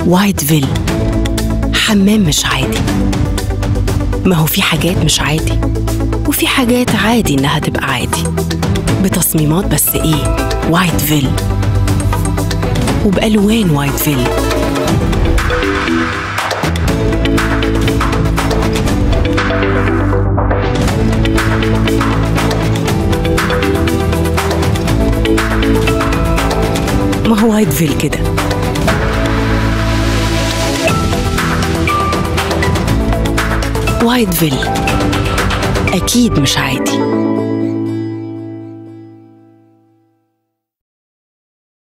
وايت فيل حمام مش عادي ما هو في حاجات مش عادي وفي حاجات عادي إنها تبقى عادي بتصميمات بس إيه وايت فيل وبألوان وايت فيل ما هو وايت فيل كده وايت فيل أكيد مش عادي